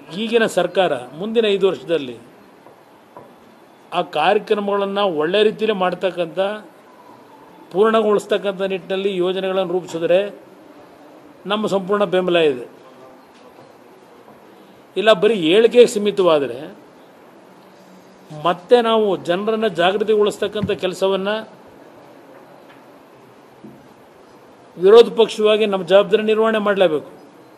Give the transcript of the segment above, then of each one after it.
ಈಗಿನ ಸರ್ಕಾರ ಮುಂದಿನ ಐದು ವರ್ಷದಲ್ಲಿ ಆ ಕಾರ್ಯಕ್ರಮಗಳನ್ನು ಒಳ್ಳೆ ರೀತಿಯಲ್ಲಿ ಮಾಡ್ತಕ್ಕಂಥ ಪೂರ್ಣಗೊಳಿಸ್ತಕ್ಕಂಥ ನಿಟ್ಟಿನಲ್ಲಿ ಯೋಜನೆಗಳನ್ನು ರೂಪಿಸಿದ್ರೆ ನಮ್ಮ ಸಂಪೂರ್ಣ ಬೆಂಬಲ ಇದೆ ಇಲ್ಲ ಬರೀ ಹೇಳಿಕೆಗೆ ಸೀಮಿತವಾದರೆ ಮತ್ತೆ ನಾವು ಜನರನ್ನು ಜಾಗೃತಿಗೊಳಿಸ್ತಕ್ಕಂಥ ಕೆಲಸವನ್ನು ವಿರೋಧ ಪಕ್ಷವಾಗಿ ನಮ್ಮ ಜವಾಬ್ದಾರಿ ನಿರ್ವಹಣೆ ಮಾಡಲೇಬೇಕು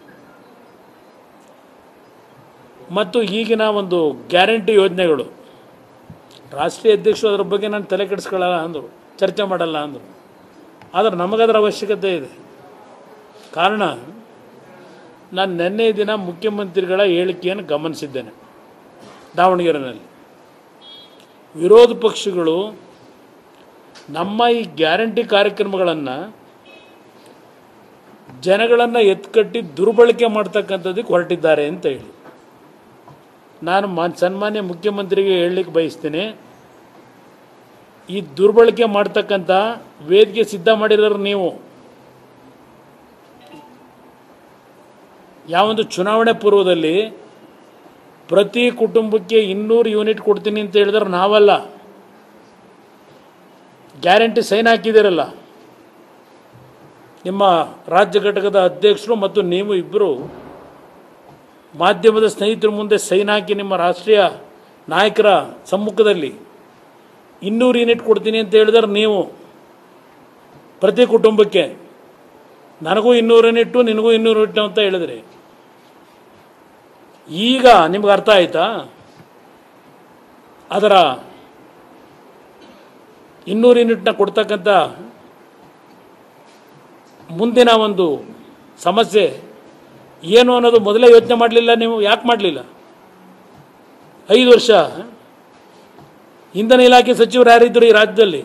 ಮತ್ತು ಈಗಿನ ಒಂದು ಗ್ಯಾರಂಟಿ ಯೋಜನೆಗಳು ರಾಷ್ಟ್ರೀಯ ಅಧ್ಯಕ್ಷರು ಅದರ ಬಗ್ಗೆ ನಾನು ತಲೆ ಕೆಡಿಸ್ಕೊಳ್ಳಲ್ಲ ಅಂದರು ಚರ್ಚೆ ಮಾಡಲ್ಲ ಅಂದರು ಆದರೆ ನಮಗದರ ಅವಶ್ಯಕತೆ ಇದೆ ಕಾರಣ ನಾನು ನಿನ್ನೆ ದಿನ ಮುಖ್ಯಮಂತ್ರಿಗಳ ಹೇಳಿಕೆಯನ್ನು ಗಮನಿಸಿದ್ದೇನೆ ದಾವಣಗೆರೆಯಲ್ಲಿ ವಿರೋಧ ಪಕ್ಷಗಳು ನಮ್ಮ ಈ ಗ್ಯಾರಂಟಿ ಕಾರ್ಯಕ್ರಮಗಳನ್ನು ಜನಗಳನ್ನು ಎತ್ಕಟ್ಟಿ ದುರ್ಬಳಕೆ ಮಾಡ್ತಕ್ಕಂಥದ್ದಕ್ಕೆ ಹೊರಟಿದ್ದಾರೆ ಅಂತ ಹೇಳಿ ನಾನು ಮಾನ್ ಸನ್ಮಾನ್ಯ ಮುಖ್ಯಮಂತ್ರಿಗೆ ಹೇಳಲಿಕ್ಕೆ ಬಯಸ್ತೀನಿ ಈ ದುರ್ಬಳಕೆ ಮಾಡ್ತಕ್ಕಂಥ ವೇದಿಕೆ ಸಿದ್ಧ ಮಾಡಿರೋರು ನೀವು ಯಾವೊಂದು ಚುನಾವಣೆ ಪೂರ್ವದಲ್ಲಿ ಪ್ರತಿ ಕುಟುಂಬಕ್ಕೆ ಇನ್ನೂರು ಯೂನಿಟ್ ಕೊಡ್ತೀನಿ ಅಂತ ಹೇಳಿದ್ರೆ ನಾವಲ್ಲ ಗ್ಯಾರಂಟಿ ಸೈನ್ ಹಾಕಿದ್ದೀರಲ್ಲ ನಿಮ್ಮ ರಾಜ್ಯ ಘಟಕದ ಅಧ್ಯಕ್ಷರು ಮತ್ತು ನೀವು ಇಬ್ಬರು ಮಾಧ್ಯಮದ ಸ್ನೇಹಿತರ ಮುಂದೆ ಸೈನ್ ಹಾಕಿ ನಿಮ್ಮ ರಾಷ್ಟ್ರೀಯ ನಾಯಕರ ಸಮ್ಮುಖದಲ್ಲಿ ಇನ್ನೂರು ಯೂನಿಟ್ ಕೊಡ್ತೀನಿ ಅಂತ ಹೇಳಿದ್ರೆ ನೀವು ಪ್ರತಿ ಕುಟುಂಬಕ್ಕೆ ನನಗೂ ಇನ್ನೂರು ಯೂನಿಟ್ಟು ನಿನಗೂ ಇನ್ನೂರು ಯೂನಿಟ್ ಅಂತ ಹೇಳಿದ್ರಿ ಈಗ ನಿಮ್ಗೆ ಅರ್ಥ ಆಯ್ತಾ ಅದರ ಇನ್ನೂರು ಯೂನಿಟ್ನ ಕೊಡ್ತಕ್ಕಂಥ ಮುಂದಿನ ಒಂದು ಸಮಸ್ಯೆ ಏನು ಅನ್ನೋದು ಮೊದಲೇ ಯೋಚನೆ ಮಾಡಲಿಲ್ಲ ನೀವು ಯಾಕೆ ಮಾಡಲಿಲ್ಲ ಐದು ವರ್ಷ ಇಂಧನ ಇಲಾಖೆ ಸಚಿವರು ಯಾರಿದ್ದರು ಈ ರಾಜ್ಯದಲ್ಲಿ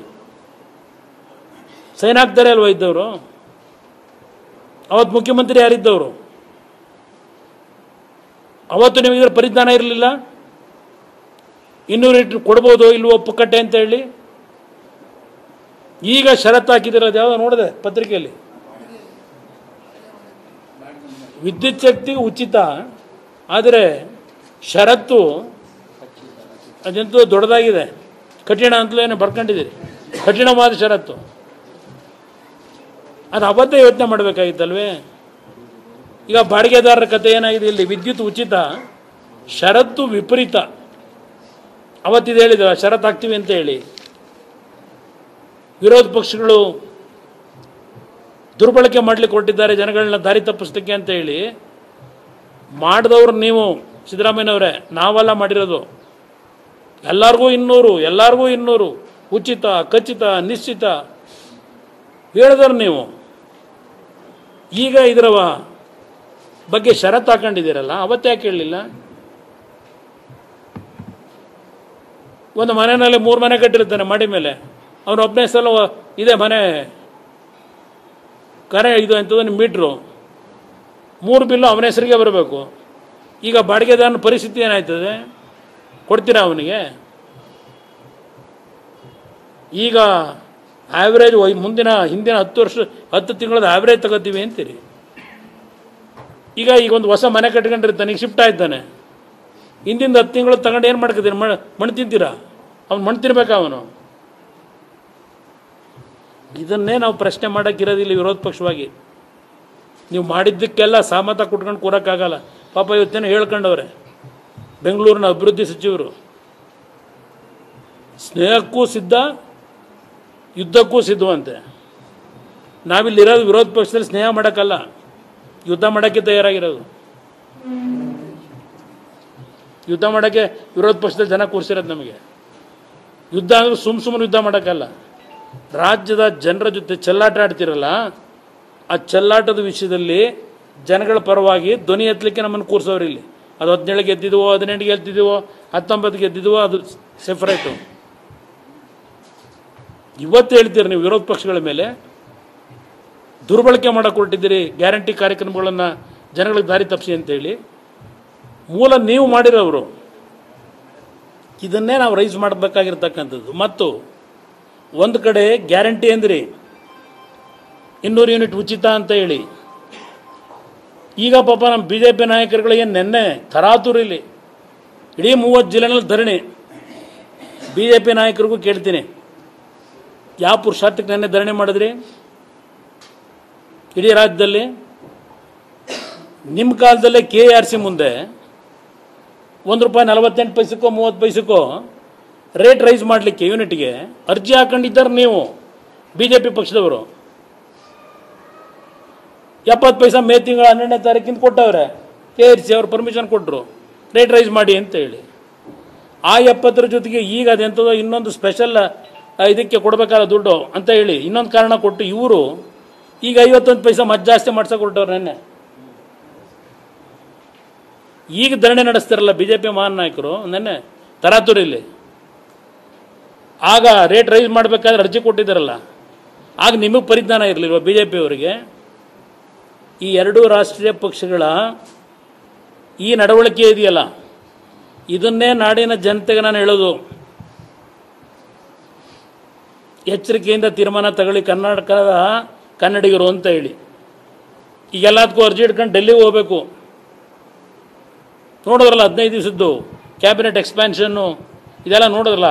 ಸೈನ್ ಹಾಕ್ತಾರೆ ಅಲ್ವಾ ಇದ್ದವರು ಅವತ್ತು ಮುಖ್ಯಮಂತ್ರಿ ಯಾರಿದ್ದವರು ಅವತ್ತು ನಿಮಗೆ ಪರಿಜ್ಞಾನ ಇರಲಿಲ್ಲ ಇನ್ನೂರು ಲೀಟ್ರ್ ಕೊಡ್ಬೋದು ಇಲ್ವೋ ಪುಕ್ಕಟ್ಟೆ ಅಂತ ಹೇಳಿ ಈಗ ಷರತ್ತು ಹಾಕಿದಿರೋದು ಯಾವುದೋ ನೋಡಿದೆ ಪತ್ರಿಕೆಯಲ್ಲಿ ವಿದ್ಯುತ್ ಶಕ್ತಿ ಉಚಿತ ಆದರೆ ಷರತ್ತು ಅದಂತೂ ದೊಡ್ಡದಾಗಿದೆ ಕಠಿಣ ಅಂತಲೂ ಏನೋ ಬರ್ಕೊಂಡಿದ್ದೀರಿ ಕಠಿಣವಾದ ಷರತ್ತು ಅದು ಅವತ್ತೇ ಯೋಚನೆ ಮಾಡಬೇಕಾಗಿತ್ತಲ್ವೇ ಈಗ ಬಾಡಿಗೆದಾರರ ಕತೆ ಏನಾಗಿದೆ ಇಲ್ಲಿ ವಿದ್ಯುತ್ ಉಚಿತ ಷರತ್ತು ವಿಪರೀತ ಅವತ್ತಿದು ಹೇಳಿದ್ರು ಷರತ್ತು ಹಾಕ್ತೀವಿ ಅಂತ ಹೇಳಿ ವಿರೋಧ ಪಕ್ಷಗಳು ದುರ್ಬಳಕೆ ಮಾಡಲಿಕ್ಕೆ ಹೊರಟಿದ್ದಾರೆ ಜನಗಳನ್ನ ದಾರಿ ತಪ್ಪಿಸ್ಲಿಕ್ಕೆ ಅಂತ ಹೇಳಿ ಮಾಡಿದವ್ರು ನೀವು ಸಿದ್ದರಾಮಯ್ಯನವರೇ ನಾವೆಲ್ಲ ಮಾಡಿರೋದು ಎಲ್ಲರಿಗೂ ಇನ್ನೂರು ಎಲ್ಲರಿಗೂ ಇನ್ನೂರು ಉಚಿತ ಖಚಿತ ನಿಶ್ಚಿತ ಹೇಳಿದವ್ರು ನೀವು ಈಗ ಇದರ ಬಗ್ಗೆ ಷರತ್ತು ಹಾಕೊಂಡಿದ್ದೀರಲ್ಲ ಅವತ್ತು ಯಾಕೆ ಹೇಳಲಿಲ್ಲ ಒಂದು ಮನೆಯಲ್ಲಿ ಮೂರು ಮನೆ ಕಟ್ಟಿರ್ತಾನೆ ಮಾಡಿ ಮೇಲೆ ಅವನು ಒಬ್ಬನೇ ಸಲ ಇದೆ ಮನೆ ಕರೆ ಇದು ಎಂಥದ್ದು ನಿಮ್ಮ ಮೀಟ್ರು ಮೂರು ಬಿಲ್ಲು ಅವನ ಹೆಸರಿಗೆ ಬರಬೇಕು ಈಗ ಬಾಡಿಗೆದಾರನ ಪರಿಸ್ಥಿತಿ ಏನಾಯ್ತದೆ ಕೊಡ್ತೀರಾ ಅವನಿಗೆ ಈಗ ಆ್ಯಾವ್ರೇಜ್ ಮುಂದಿನ ಹಿಂದಿನ ಹತ್ತು ವರ್ಷ ಹತ್ತು ತಿಂಗಳದ ಆ್ಯಾವ್ರೇಜ್ ತಗೋತೀವಿ ಅಂತೀರಿ ಈಗ ಈಗ ಒಂದು ಹೊಸ ಮನೆ ಕಟ್ಕೊಂಡಿರ್ತಾನೆ ಈಗ ಶಿಫ್ಟ್ ಆಯ್ತಾನೆ ಹಿಂದಿಂದ ಹತ್ತು ತಿಂಗಳು ತಗೊಂಡು ಏನು ಮಾಡ್ಕೊತೀರಿ ಮಣ್ಣು ಮಣ್ಣು ತಿಂತೀರಾ ಅವ್ನು ಮಣ್ಣು ತಿನ್ಬೇಕಾ ಅವನು ಇದನ್ನೇ ನಾವು ಪ್ರಶ್ನೆ ಮಾಡೋಕ್ಕಿರೋದಿಲ್ಲ ವಿರೋಧ ಪಕ್ಷವಾಗಿ ನೀವು ಮಾಡಿದ್ದಕ್ಕೆಲ್ಲ ಸಾಮತ ಕುಟ್ಕೊಂಡು ಕೂರೋಕ್ಕಾಗಲ್ಲ ಪಾಪ ಇವತ್ತೇನೋ ಹೇಳ್ಕೊಂಡವ್ರೆ ಬೆಂಗಳೂರಿನ ಅಭಿವೃದ್ಧಿ ಸಚಿವರು ಸ್ನೇಹಕ್ಕೂ ಸಿದ್ಧ ಯುದ್ಧಕ್ಕೂ ಸಿದ್ಧವಂತೆ ನಾವಿಲ್ಲಿರೋದು ವಿರೋಧ ಪಕ್ಷದಲ್ಲಿ ಸ್ನೇಹ ಮಾಡೋಕ್ಕಲ್ಲ ಯುದ್ಧ ಮಾಡೋಕ್ಕೆ ತಯಾರಾಗಿರೋದು ಯುದ್ಧ ಮಾಡೋಕ್ಕೆ ವಿರೋಧ ಪಕ್ಷದಲ್ಲಿ ಜನ ಕೂರಿಸಿರೋದು ನಮಗೆ ಯುದ್ಧ ಅಂದ್ರೆ ಸುಮ್ಮ ಸುಮ್ಮನೆ ಯುದ್ಧ ಮಾಡೋಕ್ಕಲ್ಲ ರಾಜ್ಯದ ಜನರ ಜೊತೆ ಚೆಲ್ಲಾಟ ಆಡ್ತಿರಲ್ಲ ಆ ಚೆಲ್ಲಾಟದ ವಿಷಯದಲ್ಲಿ ಜನಗಳ ಪರವಾಗಿ ಧ್ವನಿ ಎತ್ತಲಿಕ್ಕೆ ನಮ್ಮನ್ನು ಕೂರಿಸೋರು ಇಲ್ಲಿ ಅದು ಹದಿನೇಳು ಗೆದ್ದಿದ್ವೋ ಹದಿನೆಂಟು ಗೆದ್ದಿದ್ವೋ ಹತ್ತೊಂಬತ್ತು ಗೆದ್ದಿದ್ವೋ ಅದು ಸೆಫರೇಟು ಇವತ್ತು ಹೇಳ್ತೀರಿ ನೀವು ವಿರೋಧ ಪಕ್ಷಗಳ ಮೇಲೆ ದುರ್ಬಳಕೆ ಮಾಡಕ್ಕೆ ಹೊರಟಿದ್ದೀರಿ ಗ್ಯಾರಂಟಿ ಕಾರ್ಯಕ್ರಮಗಳನ್ನು ಜನಗಳಿಗೆ ದಾರಿ ತಪ್ಪಿಸಿ ಅಂತೇಳಿ ಮೂಲ ನೀವು ಮಾಡಿರೋರು ಇದನ್ನೇ ನಾವು ರೈಸ್ ಮಾಡಬೇಕಾಗಿರ್ತಕ್ಕಂಥದ್ದು ಮತ್ತು ಒಂದು ಕಡೆ ಗ್ಯಾರಂಟಿ ಅಂದ್ರಿ ಇನ್ನೂರು ಯೂನಿಟ್ ಉಚಿತ ಅಂತ ಹೇಳಿ ಈಗ ಪಾಪ ನಮ್ಮ ಬಿ ಜೆ ಪಿ ನಾಯಕರುಗಳಿಗೆ ನಿನ್ನೆ ತರಾತುರಿಲಿ ಇಡೀ ಮೂವತ್ತು ಜಿಲ್ಲೆನಲ್ಲಿ ಧರಣಿ ಬಿ ಜೆ ಪಿ ನಾಯಕರಿಗೂ ಕೇಳ್ತೀನಿ ಯಾವ ಪುರುಷಾರ್ಥಕ್ಕೆ ನೆನ್ನೆ ಧರಣಿ ಮಾಡಿದ್ರಿ ಇಡೀ ರಾಜ್ಯದಲ್ಲಿ ನಿಮ್ಮ ಕಾಲದಲ್ಲೇ ಕೆ ಆರ್ ಸಿ ಮುಂದೆ ಒಂದು ರೂಪಾಯಿ ನಲವತ್ತೆಂಟು ಪೈಸಕ್ಕೋ ಮೂವತ್ತು ಪೈಸಕ್ಕೋ ರೇಟ್ ರೈಸ್ ಮಾಡಲಿಕ್ಕೆ ಯೂನಿಟ್ಗೆ ಅರ್ಜಿ ಹಾಕೊಂಡಿದ್ದಾರೆ ನೀವು ಬಿ ಜೆ ಪಿ ಪಕ್ಷದವರು ಎಪ್ಪತ್ತು ಪೈಸಾ ಮೇ ತಿಂಗಳ ಹನ್ನೆರಡನೇ ತಾರೀಕಿಂದ ಕೊಟ್ಟವ್ರೆ ಕೆ ಆರ್ ಸಿ ಅವ್ರು ಪರ್ಮಿಷನ್ ಕೊಟ್ಟರು ರೇಟ್ ರೈಸ್ ಮಾಡಿ ಅಂತ ಹೇಳಿ ಆ ಎಪ್ಪತ್ತರ ಜೊತೆಗೆ ಈಗ ಅದೆಂಥದೋ ಇನ್ನೊಂದು ಸ್ಪೆಷಲ್ ಇದಕ್ಕೆ ಕೊಡಬೇಕಾದ ದುಡ್ಡು ಅಂತ ಹೇಳಿ ಇನ್ನೊಂದು ಕಾರಣ ಕೊಟ್ಟು ಇವರು ಈಗ ಐವತ್ತೊಂದು ಪೈಸಾ ಮತ್ ಜಾಸ್ತಿ ಮಾಡ್ಸಕ್ಕೆ ಕೊಟ್ಟವ್ರು ನೆನ್ನೆ ಈಗ ಧರಣಿ ನಡೆಸ್ತಾರಲ್ಲ ಬಿ ಜೆ ಪಿ ಮಹಾನ್ ನಾಯಕರು ನೆನ್ನೆ ತರಾತುರಿಲಿ ಆಗ ರೇಟ್ ರೈಸ್ ಮಾಡಬೇಕಾದ್ರೆ ಅರ್ಜಿ ಕೊಟ್ಟಿದ್ದಾರಲ್ಲ ಆಗ ನಿಮಗೆ ಪರಿಜ್ಞಾನ ಇರಲಿಲ್ವ ಬಿ ಜೆ ಪಿಯವರಿಗೆ ಈ ಎರಡೂ ರಾಷ್ಟ್ರೀಯ ಪಕ್ಷಗಳ ಈ ನಡವಳಿಕೆ ಇದೆಯಲ್ಲ ಇದನ್ನೇ ನಾಡಿನ ಜನತೆಗೆ ನಾನು ಹೇಳೋದು ಎಚ್ಚರಿಕೆಯಿಂದ ತೀರ್ಮಾನ ತಗೊಳ್ಳಿ ಕರ್ನಾಟಕದ ಕನ್ನಡಿಗರು ಅಂತ ಹೇಳಿ ಈಗೆಲ್ಲದಕ್ಕೂ ಅರ್ಜಿ ಹಿಡ್ಕೊಂಡು ಡೆಲ್ಲಿಗೆ ಹೋಗಬೇಕು ನೋಡಿದ್ರಲ್ಲ ಹದಿನೈದು ದಿವಸದ್ದು ಕ್ಯಾಬಿನೆಟ್ ಎಕ್ಸ್ಪ್ಯಾನ್ಷನ್ನು ಇದೆಲ್ಲ ನೋಡಿದ್ರಲ್ಲ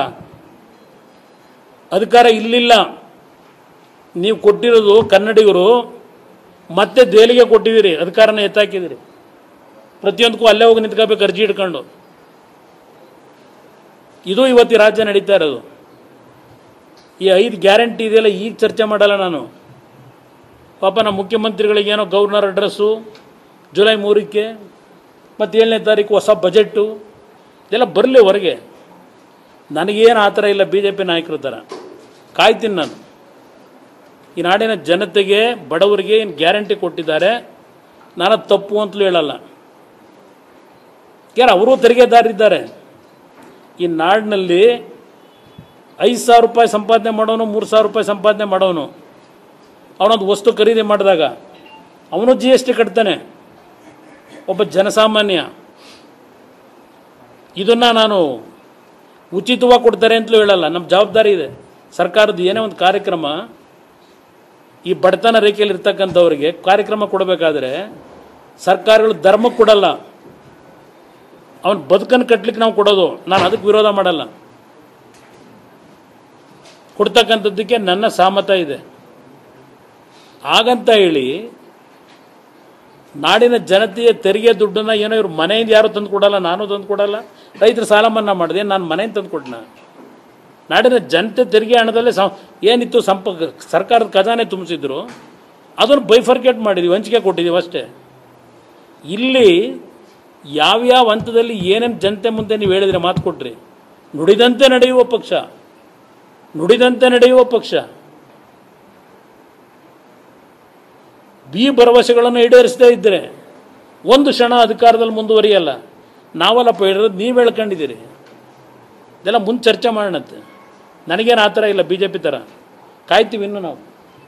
ಅಧಿಕಾರ ಇಲ್ಲಿಲ್ಲ ನೀವು ಕೊಟ್ಟಿರೋದು ಕನ್ನಡಿಗರು ಮತ್ತೆ ದೆಹಲಿಗೆ ಕೊಟ್ಟಿದ್ದೀರಿ ಅಧಿಕಾರನ ಎತ್ತಾಕಿದ್ದೀರಿ ಪ್ರತಿಯೊಂದಕ್ಕೂ ಅಲ್ಲೇ ಹೋಗಿ ನಿಂತ್ಕೋಬೇಕು ಅರ್ಜಿ ಹಿಡ್ಕೊಂಡು ಇದು ಇವತ್ತು ಈ ರಾಜ್ಯ ನಡೀತಾ ಇರೋದು ಈ ಐದು ಗ್ಯಾರಂಟಿ ಇದೆಯಲ್ಲ ಈಗ ಚರ್ಚೆ ಮಾಡಲ್ಲ ನಾನು ಪಾಪ ನಮ್ಮ ಮುಖ್ಯಮಂತ್ರಿಗಳಿಗೆ ಏನೋ ಗವರ್ನರ್ ಅಡ್ರೆಸ್ಸು ಜುಲೈ ಮೂರಕ್ಕೆ ಮತ್ತು ಏಳನೇ ತಾರೀಕು ಹೊಸ ಬಜೆಟ್ಟು ಇದೆಲ್ಲ ಬರಲಿ ಹೊರಗೆ ನನಗೇನು ಆ ಥರ ಇಲ್ಲ ಬಿ ಜೆ ಪಿ ನಾಯಕರ ಥರ ಕಾಯ್ತೀನಿ ನಾನು ಈ ನಾಡಿನ ಜನತೆಗೆ ಬಡವರಿಗೆ ಏನು ಗ್ಯಾರಂಟಿ ಕೊಟ್ಟಿದ್ದಾರೆ ನಾನು ತಪ್ಪು ಅಂತಲೂ ಹೇಳಲ್ಲ ಯಾರು ಅವರು ತೆರಿಗೆದಾರಿದ್ದಾರೆ ಈ ನಾಡಿನಲ್ಲಿ ಐದು ಸಾವಿರ ರೂಪಾಯಿ ಸಂಪಾದನೆ ಮಾಡೋನು ಮೂರು ಸಾವಿರ ರೂಪಾಯಿ ಸಂಪಾದನೆ ಮಾಡೋನು ಅವನೊಂದು ವಸ್ತು ಖರೀದಿ ಮಾಡಿದಾಗ ಅವನು ಜಿ ಎಸ್ ಟಿ ಕಟ್ತಾನೆ ಒಬ್ಬ ಜನಸಾಮಾನ್ಯ ಇದನ್ನು ನಾನು ಉಚಿತವಾಗಿ ಕೊಡ್ತಾರೆ ಅಂತಲೂ ಹೇಳಲ್ಲ ನಮ್ಮ ಜವಾಬ್ದಾರಿ ಇದೆ ಸರ್ಕಾರದ ಏನೇ ಒಂದು ಕಾರ್ಯಕ್ರಮ ಈ ಬಡತನ ರೇಖೆಯಲ್ಲಿ ಇರ್ತಕ್ಕಂಥವ್ರಿಗೆ ಕಾರ್ಯಕ್ರಮ ಕೊಡಬೇಕಾದ್ರೆ ಸರ್ಕಾರಗಳು ಧರ್ಮಕ್ಕೆ ಕೊಡಲ್ಲ ಅವನ ಬದುಕನ್ನು ಕಟ್ಲಿಕ್ಕೆ ನಾವು ಕೊಡೋದು ನಾನು ಅದಕ್ಕೆ ವಿರೋಧ ಮಾಡಲ್ಲ ಕೊಡ್ತಕ್ಕಂಥದ್ದಕ್ಕೆ ನನ್ನ ಸಹಮತ ಇದೆ ಹಾಗಂತ ಹೇಳಿ ನಾಡಿನ ಜನತೆಯ ತೆರಿಗೆ ದುಡ್ಡನ್ನು ಏನೋ ಇವ್ರು ಮನೆಯಿಂದ ಯಾರು ತಂದು ಕೊಡಲ್ಲ ನಾನು ತಂದು ಕೊಡಲ್ಲ ರೈತರು ಸಾಲ ಮನ್ನಾ ಮಾಡಿದೆ ನಾನು ಮನೆಯಿಂದ ತಂದು ಕೊಟ್ಟನ ನಾಡಿನ ಜನತೆ ತೆರಿಗೆ ಹಣದಲ್ಲೇ ಸಂ ಏನಿತ್ತು ಸಂಪರ್ಕ ಸರ್ಕಾರದ ಖಜಾನೆ ತುಂಬಿಸಿದ್ರು ಅದನ್ನು ಬೈಫರ್ಕೇಟ್ ಮಾಡಿದ್ವಿ ಹಂಚಿಕೆ ಕೊಟ್ಟಿದ್ದೀವಿ ಅಷ್ಟೇ ಇಲ್ಲಿ ಯಾವ್ಯಾವ ಹಂತದಲ್ಲಿ ಏನೇನು ಜನತೆ ಮುಂದೆ ನೀವು ಹೇಳಿದ್ರೆ ಮಾತು ಕೊಟ್ರಿ ನುಡಿದಂತೆ ನಡೆಯುವ ಪಕ್ಷ ನುಡಿದಂತೆ ನಡೆಯುವ ಪಕ್ಷ ಬಿ ಭರವಸೆಗಳನ್ನು ಈಡೇರಿಸದೇ ಇದ್ದರೆ ಒಂದು ಕ್ಷಣ ಅಧಿಕಾರದಲ್ಲಿ ಮುಂದುವರಿಯಲ್ಲ ನಾವಲ್ಲಪ್ಪ ಹೇಳಿರೋದು ನೀವು ಹೇಳ್ಕೊಂಡಿದ್ದೀರಿ ಇದೆಲ್ಲ ಮುಂದೆ ಚರ್ಚೆ ಮಾಡೋಣಂತೆ ನನಗೇನು ಆ ಥರ ಇಲ್ಲ ಬಿ ಜೆ ಪಿ ಥರ ಕಾಯ್ತೀವಿ ಇನ್ನು ನಾವು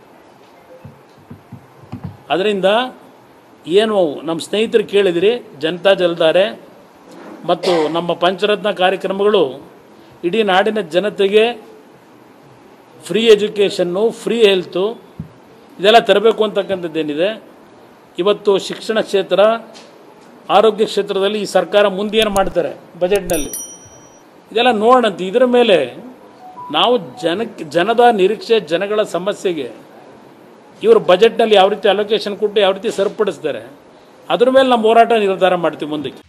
ಅದರಿಂದ ಏನು ನಮ್ಮ ಸ್ನೇಹಿತರು ಕೇಳಿದಿರಿ ಜನತಾ ಜಲಧಾರೆ ಮತ್ತು ನಮ್ಮ ಪಂಚರತ್ನ ಕಾರ್ಯಕ್ರಮಗಳು ಇಡೀ ನಾಡಿನ ಜನತೆಗೆ ಫ್ರೀ ಎಜುಕೇಷನ್ನು ಫ್ರೀ ಹೆಲ್ತು ಇದೆಲ್ಲ ತರಬೇಕು ಅಂತಕ್ಕಂಥದ್ದೇನಿದೆ ಇವತ್ತು ಶಿಕ್ಷಣ ಕ್ಷೇತ್ರ ಆರೋಗ್ಯ ಕ್ಷೇತ್ರದಲ್ಲಿ ಈ ಸರ್ಕಾರ ಮುಂದೆ ಏನು ಮಾಡ್ತಾರೆ ಬಜೆಟ್ನಲ್ಲಿ ಇದೆಲ್ಲ ನೋಡೋಣಂತೆ ಇದರ ಮೇಲೆ ನಾವು ಜನಕ್ಕೆ ಜನದ ನಿರೀಕ್ಷೆ ಜನಗಳ ಸಮಸ್ಯೆಗೆ ಇವರು ಬಜೆಟ್ನಲ್ಲಿ ಯಾವ ರೀತಿ ಅಲೋಕೇಶನ್ ಕೊಟ್ಟು ಯಾವ ರೀತಿ ಸರಿಪಡಿಸ್ತಾರೆ ಅದ್ರ ಮೇಲೆ ನಮ್ಮ ಹೋರಾಟ ನಿರ್ಧಾರ ಮಾಡ್ತೀವಿ ಮುಂದಕ್ಕೆ